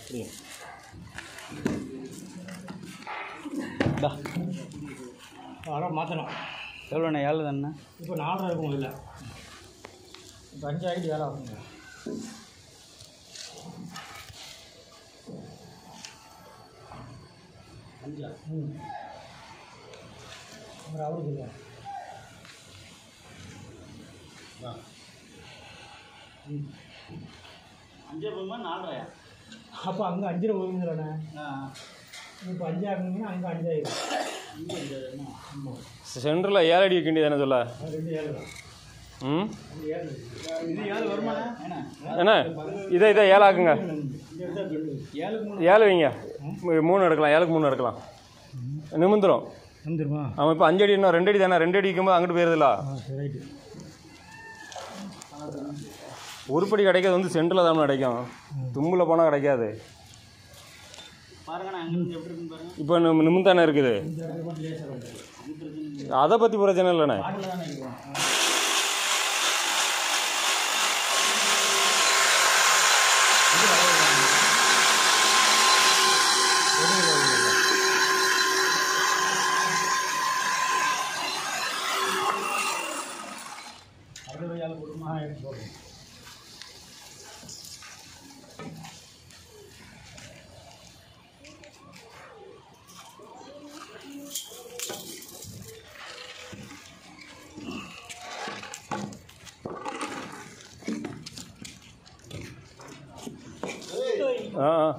அப்படியே டா அதெல்லாம் மாற்றணும் எவ்வளோண்ணே ஏழு தானே இப்போ நாலரை இருக்கும் இல்லை இப்போ அஞ்சு ஆகிட்டு வேலை ஆகுங்க அஞ்சா ம் அப்புறம் அவருக்கு இல்லை ம் அஞ்சு போகுமா நாலரையா அப்போ அங்கே அஞ்சரை ஒதுங்குறேண்ணே இப்போ அஞ்சாகுங்கன்னா அங்கே அஞ்சாயிரம் ஆமாம் சென்டரில் ஏழு அடி வைக்க வேண்டியது சொல்ல அது ரெண்டு ஏழு தான் ம் அது ஏழு இது ஏழு வருமாண்ணே என்ன என்ன இதை இதை ஏழாக்குங்க இந்த இடத்துல ரெண்டு ஏழுக்கு மூணு ஏழு வைங்க மூ- மூணு எடுக்கலாம் ஏழுக்கு மூணு எடுக்கலாம் நிமிந்துரும் வந்துருமா அவன் இப்போ அஞ்சு அடி இன்னும் ரெண்டு அடி தானே ரெண்டு அடி வைக்கும்போது அங்கிட்டு போயிருதுல ஆ சரி ரைட்டு உருப்படி கிடைக்கிறது வந்து சென்டரில் தான் கிடைக்கும் தும்பில் போனால் கிடைக்காது பாருங்கண்ணே அங்கிருந்து எப்படி இருக்குன்னு பாருங்க இப்போ நிம் நிமிந்தானே இருக்குது இந்த இடத்துல மட்டும் லேசாக வந்துடும் அதை பற்றி பிரச்சனை இல்லைண்ணே பாட்டில் தானே இருக்கும் அறுபது ஏழு போடுமா எடுத்து போடுறோம் ஆ ஆ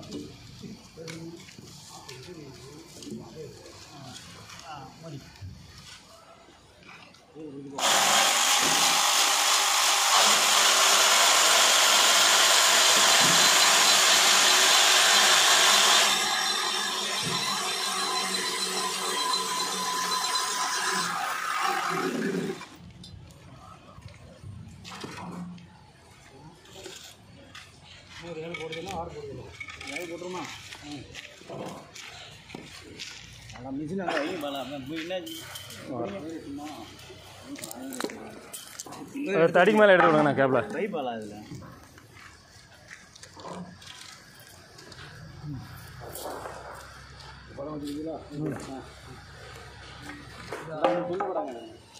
நூறு ஏழு போடுறதுன்னா ஆறு போடுறது ஏழு போட்டுருமா அதான் மிஷின் அங்கே வைங்க பாலா என்ன சும்மா அது தடிக்கு மேலே எடுத்து விடுங்கண்ணா கேப்பில் வை பாலா இதில் படம் வச்சுருக்கீங்களா கொண்டு போடாங்க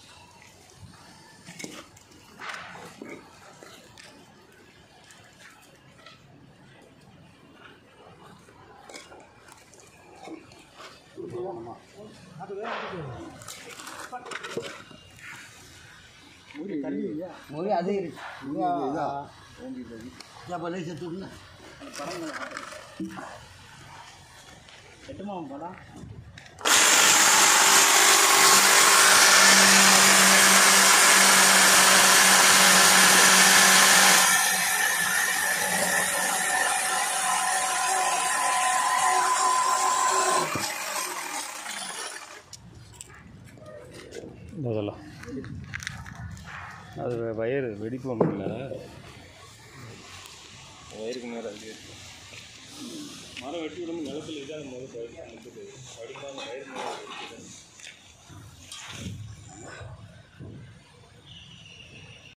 மொழி அதே இருக்கு பலே செத்துனா எட்டுமா படம் இதெல்லாம் அது வயர் வெடிப்பு ஒன்றும் இல்லை வயருக்கு மேலே அது இருக்கு. மரம் வெட்டி விடும் நிலத்தில் இதாக முதல் பயிர் வயிறு மேலே வெடிக்குது.